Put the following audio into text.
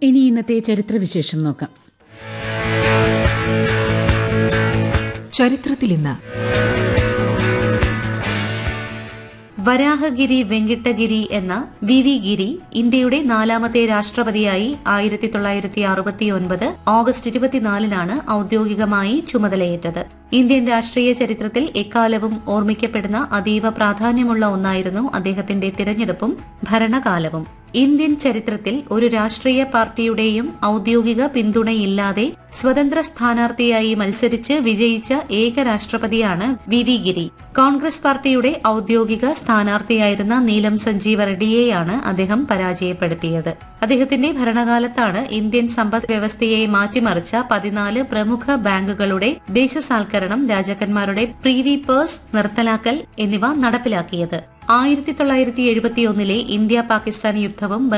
ഇനി ഇന്നത്തെ ചരിത്രവിശേഷം നോക്കാം ചരിത്രത്തിൽ ഇന്ന് വരാഹഗിരി വെങ്കിട്ടഗിരി എന്ന വി വി ഗിരി ഇന്ത്യയുടെ നാലാമത്തെ രാഷ്ട്രപതിയായി ആയിരത്തി തൊള്ളായിരത്തി അറുപത്തിയൊൻപത് ഓഗസ്റ്റ് ഇരുപത്തിനാലിനാണ് ഔദ്യോഗികമായി ചുമതലയേറ്റത് ഇന്ത്യൻ രാഷ്ട്രീയ ചരിത്രത്തിൽ എക്കാലവും ഓർമ്മിക്കപ്പെടുന്ന അതീവ പ്രാധാന്യമുള്ള ഒന്നായിരുന്നു അദ്ദേഹത്തിന്റെ തിരഞ്ഞെടുപ്പും ഭരണകാലവും ഇന്ത്യൻ ചരിത്രത്തിൽ ഒരു രാഷ്ട്രീയ പാർട്ടിയുടെയും ഔദ്യോഗിക പിന്തുണയില്ലാതെ സ്വതന്ത്ര സ്ഥാനാർത്ഥിയായി മത്സരിച്ച് വിജയിച്ച ഏക രാഷ്ട്രപതിയാണ് വി വി ഗിരി കോൺഗ്രസ് പാർട്ടിയുടെ ഔദ്യോഗിക സ്ഥാനാർത്ഥിയായിരുന്ന നീലം സഞ്ജീവ റെഡ്ഡിയെയാണ് അദ്ദേഹം പരാജയപ്പെടുത്തിയത് അദ്ദേഹത്തിന്റെ ഭരണകാലത്താണ് ഇന്ത്യൻ സമ്പദ് വ്യവസ്ഥയെ മാറ്റിമറിച്ച പതിനാല് പ്രമുഖ ബാങ്കുകളുടെ ദേശസാൽക്കരണം രാജാക്കന്മാരുടെ പ്രീവി പേഴ്സ് നിർത്തലാക്കൽ എന്നിവ നടപ്പിലാക്കിയത് ആയിരത്തി തൊള്ളായിരത്തി എഴുപത്തിയൊന്നിലെ ഇന്ത്യ പാകിസ്ഥാൻ യുദ്ധവും